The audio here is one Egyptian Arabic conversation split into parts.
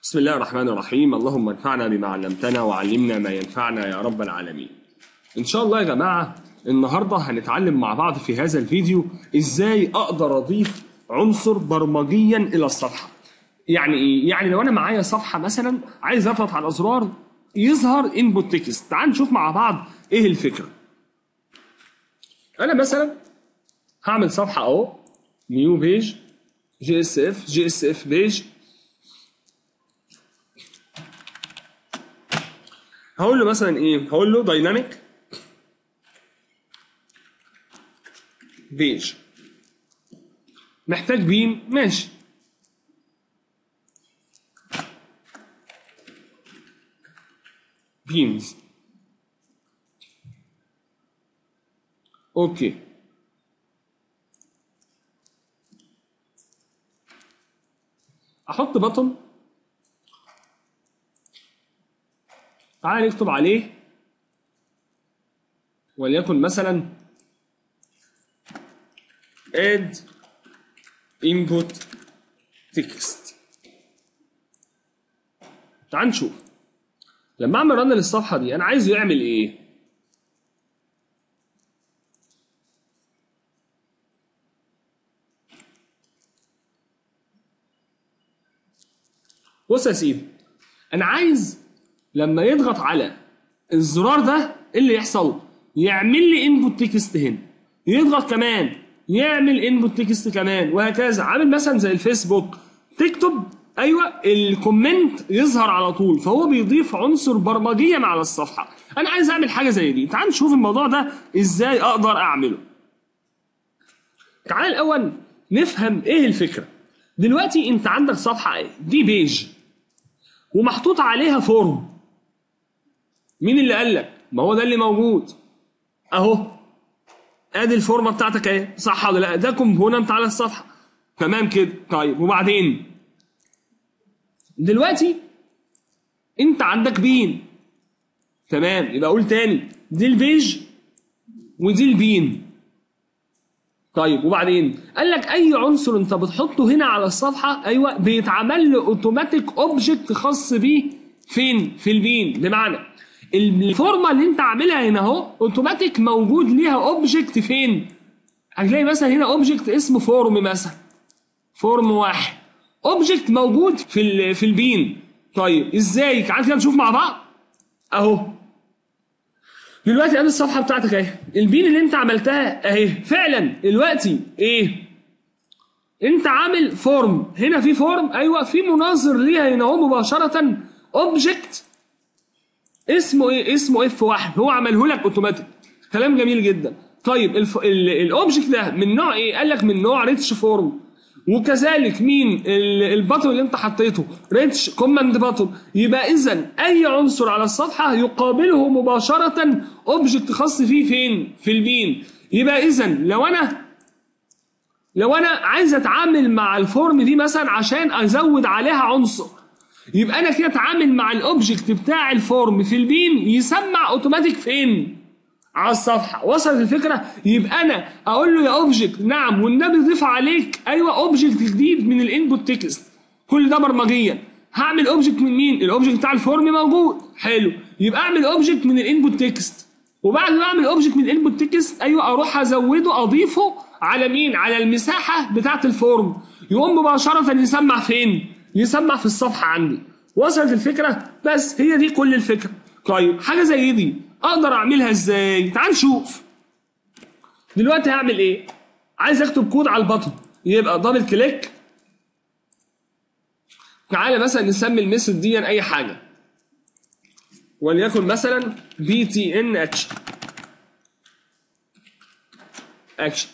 بسم الله الرحمن الرحيم اللهم انفعنا بما علمتنا وعلمنا ما ينفعنا يا رب العالمين ان شاء الله يا جماعه النهارده هنتعلم مع بعض في هذا الفيديو ازاي اقدر اضيف عنصر برمجيا الى الصفحه يعني ايه يعني لو انا معايا صفحه مثلا عايز اضغط على زرار يظهر انبوت تكست تعال نشوف مع بعض ايه الفكره انا مثلا هعمل صفحه اهو نيو بيج جي اس اف جي اس اف بيج هقول له مثلا ايه هقول له دايناميك بيج محتاج بيم ماشي بيمز اوكي احط بطن تعال نكتب عليه وليكن مثلا add input text تعال نشوف لما اعمل رن للصفحه دي انا عايزه يعمل ايه بص يا سيدي انا عايز لما يضغط على الزرار ده ايه اللي يحصل يعمل لي انبوت تكست هنا يضغط كمان يعمل انبوت تكست كمان وهكذا عامل مثلا زي الفيسبوك تكتب ايوه الكومنت يظهر على طول فهو بيضيف عنصر برمجيا على الصفحه انا عايز اعمل حاجه زي دي تعال نشوف الموضوع ده ازاي اقدر اعمله تعال الاول نفهم ايه الفكره دلوقتي انت عندك صفحه ايه دي بيج ومحطوط عليها فورم مين اللي قال لك ما هو ده اللي موجود اهو ادي الفورمه بتاعتك اهي صح ولا لا ده كومبوننت على الصفحه تمام كده طيب وبعدين دلوقتي انت عندك بين تمام يبقى اقول تاني دي البيج ودي البين طيب وبعدين قال لك اي عنصر انت بتحطه هنا على الصفحه ايوه بيتعمل له اوتوماتيك اوبجكت خاص بيه فين في البين بمعنى الفورمه اللي انت عاملها هنا اهو اوتوماتيك موجود ليها اوبجكت فين هتلاقي مثلا هنا اوبجكت اسمه فورم مثلا فورم واحد اوبجكت موجود في ال في البين طيب ازاي تعال كده نشوف مع بعض اهو دلوقتي ادي الصفحه بتاعتك اهي البين اللي انت عملتها اهي فعلا دلوقتي ايه انت عامل فورم هنا في فورم ايوه في مناظر ليها هنا اهو مباشره اوبجكت اسمه ايه اسمه اف واحد هو عمله لك اوتوماتيك كلام جميل جدا طيب الف... الاوبجكت ده من نوع ايه قال لك من نوع ريتش فورم وكذلك مين الباتون اللي انت حطيته ريتش كوماند باتون يبقى اذا اي عنصر على الصفحه يقابله مباشره اوبجكت خاص فيه فين في البين يبقى اذا لو انا لو انا عايز اتعامل مع الفورم دي مثلا عشان ازود عليها عنصر يبقى انا كده اتعامل مع الاوبجكت بتاع الفورم في البين يسمع اوتوماتيك فين على الصفحه وصلت الفكره يبقى انا اقول له يا اوبجكت نعم والنبي ضيف عليك ايوه اوبجكت جديد من الانبوت تكست كل ده برمجيا هعمل اوبجكت من مين الاوبجكت بتاع الفورم موجود حلو يبقى اعمل اوبجكت من الانبوت تكست وبعد ما اعمل اوبجكت من الانبوت تكست ايوه اروح ازوده اضيفه على مين على المساحه بتاعه الفورم يقوم مباشره يسمع فين يسمع في الصفحه عندي وصلت الفكره بس هي دي كل الفكره طيب حاجه زي دي اقدر اعملها ازاي تعال نشوف دلوقتي هعمل ايه عايز اكتب كود على البطن يبقى دبل كليك تعالى مثلا نسمي الميثود دي اي حاجه وليكن مثلا بي تي ان اتش اكشن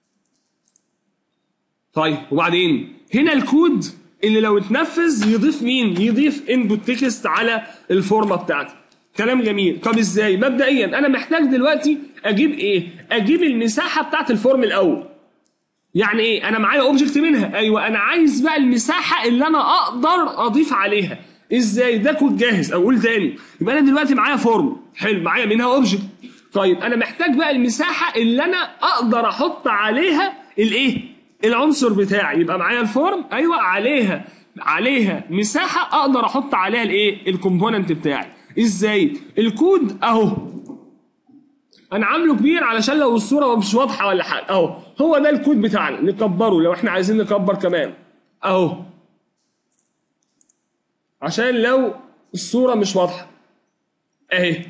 طيب وبعدين هنا الكود اللي لو اتنفذ يضيف مين يضيف انبوت تكست على الفورمه بتاعتي كلام جميل طب ازاي مبدئيا انا محتاج دلوقتي اجيب ايه اجيب المساحه بتاعت الفورم الاول يعني ايه انا معايا اوبجكت منها ايوه انا عايز بقى المساحه اللي انا اقدر اضيف عليها ازاي ده كود جاهز اقول تاني يبقى انا دلوقتي معايا فورم حلو معايا منها اوبجكت طيب انا محتاج بقى المساحه اللي انا اقدر احط عليها الايه العنصر بتاعي يبقى معايا الفورم ايوه عليها عليها مساحه اقدر احط عليها الايه الكومبوننت بتاعي ازاي الكود اهو انا عامله كبير علشان لو الصوره مش واضحه ولا حاجه اهو هو ده الكود بتاعنا نكبره لو احنا عايزين نكبر كمان اهو عشان لو الصوره مش واضحه اهي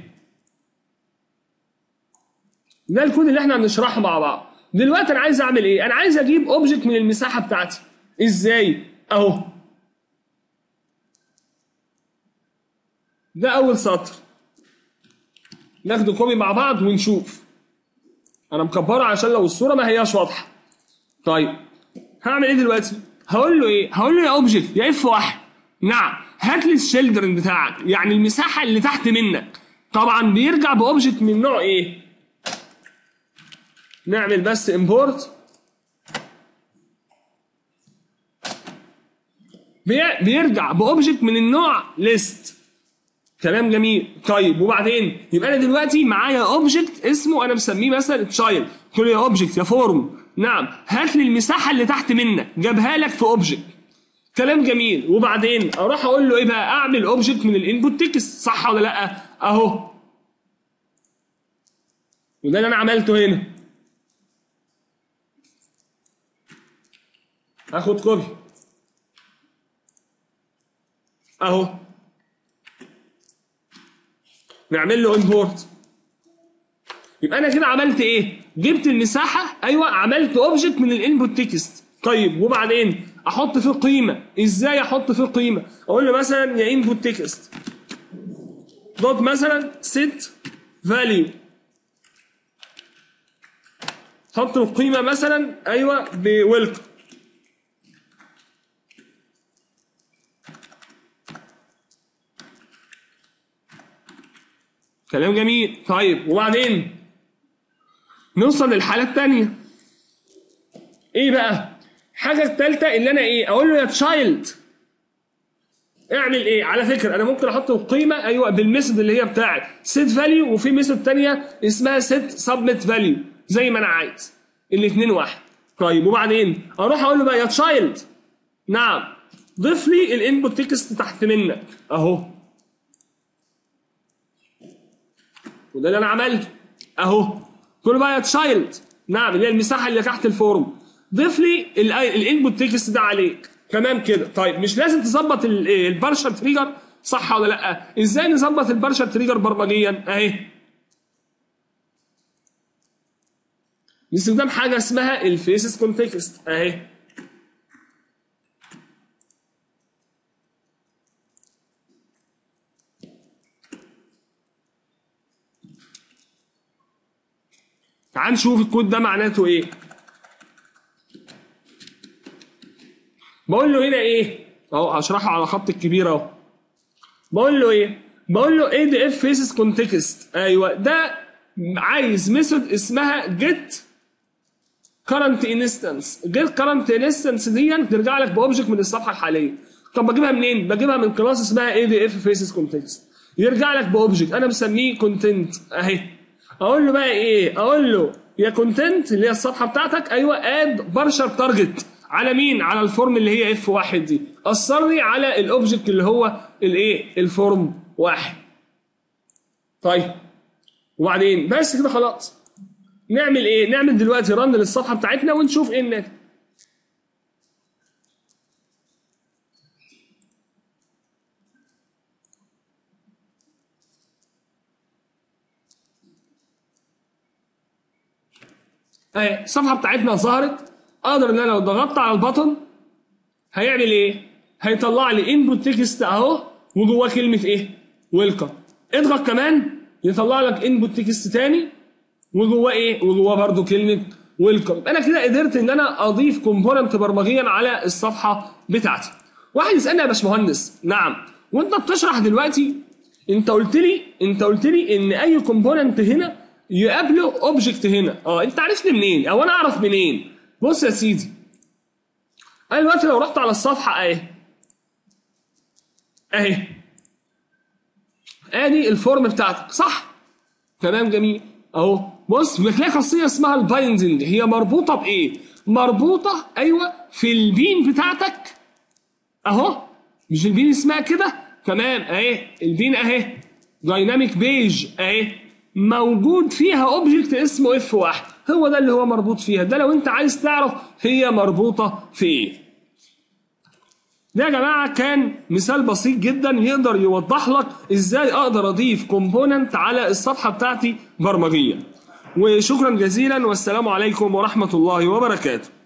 ده الكود اللي احنا هنشرحه مع بعض دلوقتي انا عايز اعمل ايه انا عايز اجيب اوبجكت من المساحه بتاعتي ازاي اهو ده اول سطر ناخده كوبي مع بعض ونشوف انا مكبره عشان لو الصوره ما هياش واضحه طيب هعمل ايه دلوقتي هقول له ايه هقول له يا اوبجكت يا اف واحد نعم هات لي الشيلدرن بتاعك يعني المساحه اللي تحت منك طبعا بيرجع باوبجكت من نوع ايه نعمل بس امبورت بيرجع باوبجكت من النوع ليست كلام جميل طيب وبعدين يبقى انا دلوقتي معايا اوبجكت اسمه انا مسميه مثلا تشايلد قلت له يا اوبجكت يا فورم نعم هات لي المساحه اللي تحت منك جابها لك في اوبجكت كلام جميل وبعدين اروح اقول له ايه بقى اعمل اوبجكت من الانبوت تكست صح ولا لا اهو وده اللي انا عملته هنا هاخد كوبي اهو نعمل له امبورت يبقى انا كده عملت ايه جبت المساحه ايوه عملت اوبجكت من الانبوت تكست طيب وبعدين احط فيه قيمه ازاي احط فيه قيمه اقول له مثلا يا انبوت تكست دوت مثلا set value حط القيمه مثلا ايوه بويلكم كلام جميل طيب وبعدين نوصل للحالة التانية ايه بقى حاجة التالتة اللي انا ايه اقول له يا تشايلد اعمل ايه على فكرة انا ممكن احط القيمة ايوه بالميثود اللي هي بتاعت set value وفي ميثود تانية اسمها set submit value زي ما انا عايز الاتنين واحد طيب وبعدين اروح اقول له بقى يا تشايلد نعم ضيف لي الانبوت تكست تحت منك اهو وده اللي انا عملته اهو كل بقى يا تشايلد نعم اللي هي المساحه اللي تحت الفورم ضيف لي الانبوت تكست ده عليك تمام كده طيب مش لازم تظبط البارشر تريجر صح ولا لا ازاي نظبط البارشر تريجر برمجيا اهي باستخدام حاجه اسمها الفيسز كونتكست اهي تعال نشوف الكود ده معناته ايه بقول له هنا ايه اهو هشرحه على خط الكبير اهو بقول له ايه بقول له اي دي اف فيسز كونتكست ايوه ده عايز ميثود اسمها جيت كرنت انستنس جيت كرنت انستنس دي ترجع لك باوبجكت من الصفحه الحاليه طب بجيبها منين بجيبها من كلاس اسمها اي دي اف فيسز كونتكست يرجع لك باوبجكت انا مسميه كونتنت اهي اقول له بقى ايه اقول له يا كونتنت اللي هي الصفحه بتاعتك ايوه اد بارشر تارجت على مين على الفورم اللي هي اف واحد دي اثر لي على الاوبجكت اللي هو الايه الفورم واحد طيب وبعدين بس كده خلاص نعمل ايه نعمل دلوقتي رن للصفحه بتاعتنا ونشوف ايه الناتج اهي الصفحه بتاعتنا ظهرت اقدر ان انا لو ضغطت على البطن هيعمل ايه؟ هيطلع لي انبوت تكست اهو وجواه كلمه ايه؟ ويلكم اضغط كمان يطلع لك انبوت تكست تاني وجواه ايه؟ وجواه برده كلمه ويلكم انا كده قدرت ان انا اضيف كومبوننت برمجيا على الصفحه بتاعتي واحد يسالني يا باشمهندس نعم وانت بتشرح دلوقتي انت قلت لي انت قلت لي ان اي كومبوننت هنا يقابله اوبجكت هنا اه انت عرفت منين او انا اعرف منين بص يا سيدي انا دلوقتي لو رحت على الصفحه اهي اهي ادي الفورم بتاعتك صح تمام جميل اهو بص بتلاقي خاصيه اسمها البايندنج هي مربوطه بايه مربوطه ايوه في البين بتاعتك اهو مش البين اسمها كده تمام اهي البين اهي دايناميك بيج اهي موجود فيها اوبجكت اسمه اف واحد هو ده اللي هو مربوط فيها ده لو انت عايز تعرف هي مربوطه في ايه ده يا جماعه كان مثال بسيط جدا يقدر يوضح لك ازاي اقدر اضيف كومبوننت على الصفحه بتاعتي برمجيا وشكرا جزيلا والسلام عليكم ورحمه الله وبركاته